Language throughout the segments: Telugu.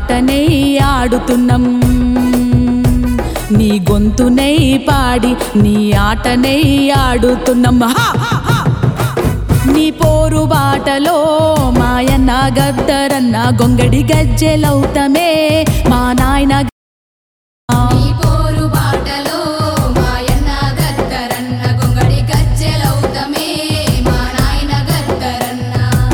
ఆటనై ఆడుతున్నాం నీ గొంతునై పాడి నీ ఆటనై ఆడుతున్నాం హా! నీ పోరు బాటలో మాయన్న గద్దరన్న గొంగడి గజ్జెలవుతమే మా నాయన నీ పోరు బాటలో మాయన్న గద్దరన్న గొంగడి గజ్జెలవుతమే మా నాయన గద్దరన్న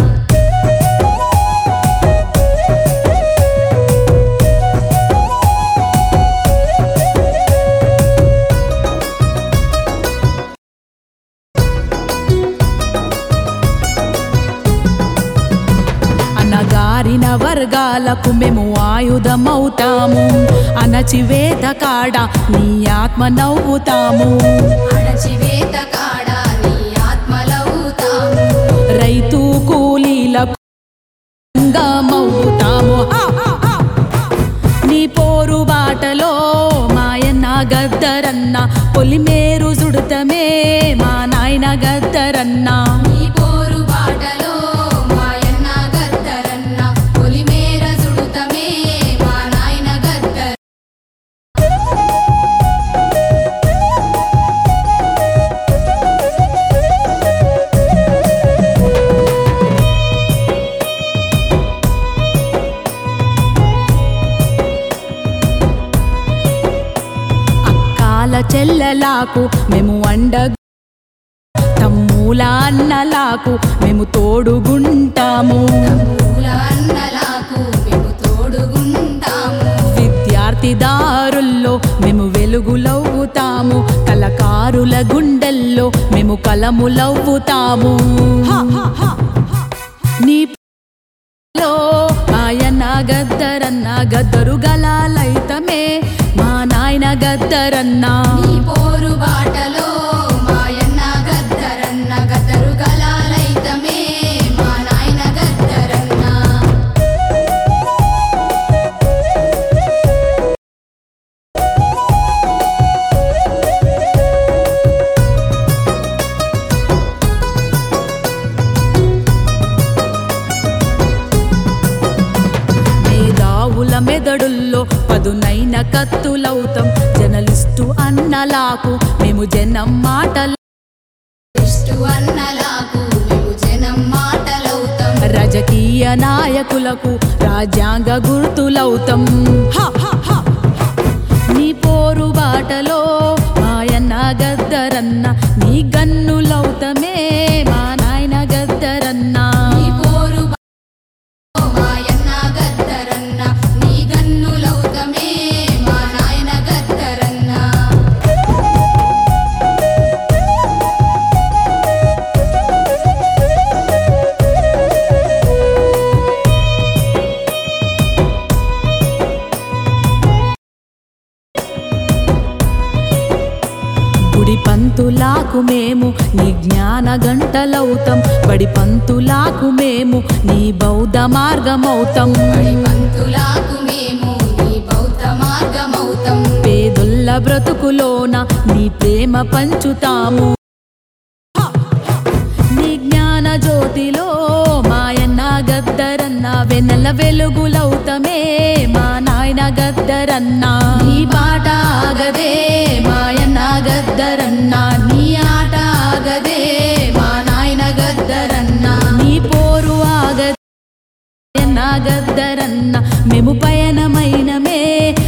అనగారిన వర్గాలకు మేము ఆయుధమవుతాము అణచివేత కాడ నీ ఆత్మ నవ్వుతాము అణచివేత కాడ నీ ఆత్మలవుతాము రైతు కూలీలకు మౌతాము నీ పోరు బాటలో మాయన్న గద్దరన్న పొలిమేరు సుడుతమే మా నాయన గద్దరన్న నీ పోరు బాటలో మాయన్న గద్దరన్న పొలిమేర సుడుతమే మా నాయన గద్దర అక్కాల చెల్లెలాకు మేము అండ తమ్ముల అన్నలాకు మేము తోడుగుంటాము మూల అన్నలకు మేము తోడుగుంటాము విద్యార్థిదారుల్లో మేము వెలుగులవ్వుతాము కళకారుల గుండెల్లో మేము కలములవ్వుతాము నీ లో ఆయన గద్దరన్న గద్దరు గలాలైతమే మా నాయన గద్దరన్నా నీ పోరు బాటలో మాయన్న గద్దరన్న గద్దరు గలాలైతమే మా నాయన గద్దరన్న మేధావుల మెదడుల్లో పదునైన కత్తులవుతాం జర్నలిస్టు అన్నలాకు మేము జనం మాటలు ఇష్టు అన్నలకు మేము జనం మాటలవుతాం రాజకీయ నాయకులకు రాజ్యాంగ గుర్తులవుతాం హ, హ, హ. నీ పోరు బాటలో మాయన్న గద్దరన్న నీ గన్నులవుతమే మా నాయన గద్దరన్న నీ పోరు బాటలో మాయన్న గద్దరన్న నీ గన్నులవుతమే మా నాయన గద్దరన్న గుడి పంతులాకు మేము నీ జ్ఞాన గంటలవుతాం బడి పంతులాకు మేము నీ బౌద్ధ మార్గమవుతాం బడి పంతులకు మేము నీ బౌద్ధ మార్గమవుతాం పేదొల్ల బ్రతుకులోన నీ ప్రేమ పంచుతాము నీ జ్ఞాన జ్యోతిలో మాయన్న గద్దరన్న వెన్నెల వెలుగులవుతమే మా నాయన గద్దరన్న నీ పాట ఆగదే మాయన్న గద్దరన్న నీ ఆట ఆగదే మా నాయన గద్దరన్న నీ పోరు ఆగదే నాగద్దరన్న మేము పయనమైనమే